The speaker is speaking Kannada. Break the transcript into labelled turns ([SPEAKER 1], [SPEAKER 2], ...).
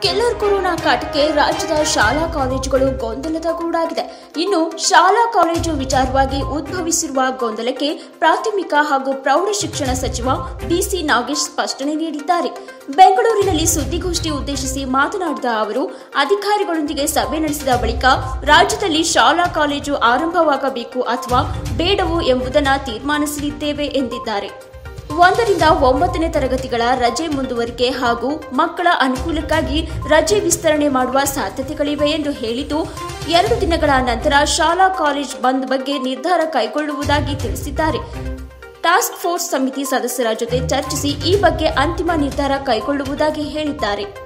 [SPEAKER 1] ಕಿಲ್ಲರ್ ಕೊರೋನಾ ಕಾಟಕ್ಕೆ ರಾಜ್ಯದ ಶಾಲಾ ಕಾಲೇಜುಗಳು ಗೊಂದಲದ ಗೂಡಾಗಿದೆ ಇನ್ನು ಶಾಲಾ ಕಾಲೇಜು ವಿಚಾರವಾಗಿ ಉದ್ಭವಿಸಿರುವ ಗೊಂದಲಕ್ಕೆ ಪ್ರಾಥಮಿಕ ಹಾಗೂ ಪ್ರೌಢ ಶಿಕ್ಷಣ ಸಚಿವ ಬಿಸಿ ನಾಗೇಶ್ ಸ್ಪಷ್ಟನೆ ನೀಡಿದ್ದಾರೆ ಬೆಂಗಳೂರಿನಲ್ಲಿ ಸುದ್ದಿಗೋಷ್ಠಿ ಉದ್ದೇಶಿಸಿ ಮಾತನಾಡಿದ ಅವರು ಅಧಿಕಾರಿಗಳೊಂದಿಗೆ ಸಭೆ ನಡೆಸಿದ ಬಳಿಕ ರಾಜ್ಯದಲ್ಲಿ ಶಾಲಾ ಕಾಲೇಜು ಆರಂಭವಾಗಬೇಕು ಅಥವಾ ಬೇಡವೋ ಎಂಬುದನ್ನು ತೀರ್ಮಾನಿಸಲಿದ್ದೇವೆ ಎಂದಿದ್ದಾರೆ ಒಂದರಿಂದ ಒಂಬತ್ತನೇ ತರಗತಿಗಳ ರಜೆ ಮುಂದುವರಿಕೆ ಹಾಗೂ ಮಕ್ಕಳ ಅನುಕೂಲಕ್ಕಾಗಿ ರಜೆ ವಿಸ್ತರಣೆ ಮಾಡುವ ಸಾಧ್ಯತೆಗಳಿವೆ ಎಂದು ಹೇಳಿದ್ದು ಎರಡು ದಿನಗಳ ನಂತರ ಶಾಲಾ ಕಾಲೇಜ್ ಬಂದ್ ಬಗ್ಗೆ ನಿರ್ಧಾರ ಕೈಗೊಳ್ಳುವುದಾಗಿ ತಿಳಿಸಿದ್ದಾರೆ ಟಾಸ್ಕ್ ಫೋರ್ಸ್ ಸಮಿತಿ ಸದಸ್ಯರ ಜೊತೆ ಚರ್ಚಿಸಿ ಈ ಬಗ್ಗೆ ಅಂತಿಮ ನಿರ್ಧಾರ ಕೈಗೊಳ್ಳುವುದಾಗಿ ಹೇಳಿದ್ದಾರೆ